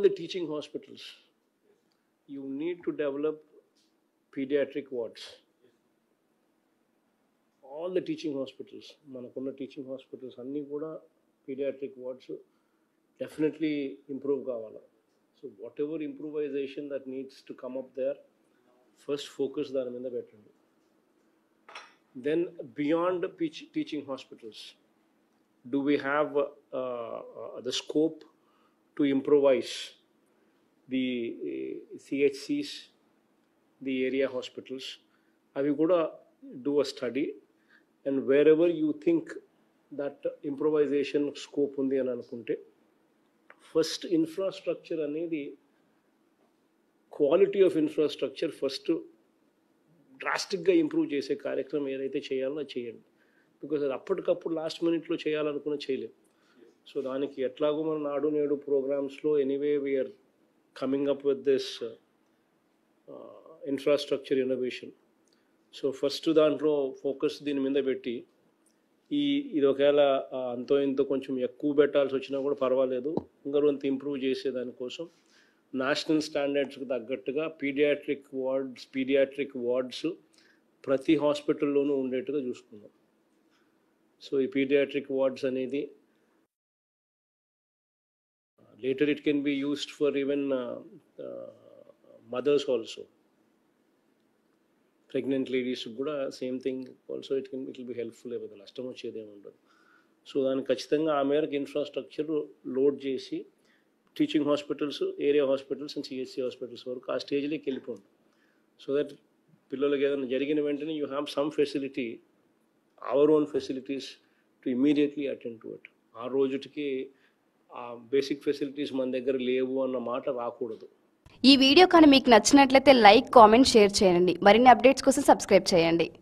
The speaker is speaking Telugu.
the teaching hospitals, you need to develop pediatric wards. All the teaching hospitals, మనకున్న టీచింగ్ హాస్పిటల్స్ అన్నీ కూడా పీడియాట్రిక్ వార్డ్స్ డెఫినెట్లీ ఇంప్రూవ్ కావాలి so whatever improvisation that needs to come up there first focus దాని మీద పెట్టండి then beyond teaching hospitals do we have uh, uh, the scope to improvise the uh, CHCs, the area hospitals? Have you got to do a study and wherever you think that improvisation scope ఉంది అని అనుకుంటే ఫస్ట్ ఇన్ఫ్రాస్ట్రక్చర్ అనేది క్వాలిటీ ఆఫ్ ఇన్ఫ్రాస్ట్రక్చర్ ఫస్ట్ డ్రాస్టిక్గా ఇంప్రూవ్ చేసే కార్యక్రమం ఏదైతే చేయాలో అది చేయండి బికాజ్ అది అప్పటికప్పుడు లాస్ట్ మినిట్లో చేయాలనుకున్న చేయలేం సో దానికి ఎట్లాగో మన నాడు నేడు ప్రోగ్రామ్స్లో anyway we're coming up with this infrastructure innovation so first దాంట్లో ఫోకస్ దీని మీద పెట్టి ఈ ఇది ఒకవేళ ఆ, అంతో ఇంతో కొంచెం ఎక్కువ పెట్టాల్సి వచ్చినా కూడా పర్వాలేదు ఇంకా కొంత ఇంప్రూవ్ చేసే దానికోసం నేషనల్ స్టాండర్డ్స్కి తగ్గట్టుగా పీడియాట్రిక్ వార్డ్స్ పీడియాట్రిక్ వార్డ్స్ ప్రతి హాస్పిటల్లోనూ ఉండేట్టుగా చూసుకుందాం సో ఈ పీడియాట్రిక్ వార్డ్స్ అనేది later it can be used for even mothers also pregnant ladies కూడా same thing also it can it will be helpful అయిపోతుంది నష్టం వచ్చేది ఏమి ఉండదు సో దానికి ఖచ్చితంగా ఆ మేరకు ఇన్ఫ్రాస్ట్రక్చర్ లోడ్ చేసి teaching hospitals area hospitals and CSC hospitals వరకు ఆ స్టేజ్లోకి వెళ్ళిపోండి సో దట్ పిల్లలకి ఏదైనా జరిగిన వెంటనే you have some facility our own facilities to immediately attend to it ఆ రోజుటికి ఆ బేసిక్ ఫెసిలిటీస్ మన దగ్గర లేవు అన్న మాట రాకూడదు ఈ వీడియో కానీ మీకు నచ్చినట్లయితే లైక్ కామెంట్ షేర్ చేయండి మరిన్ని అప్డేట్స్ కోసం సబ్స్క్రైబ్ చేయండి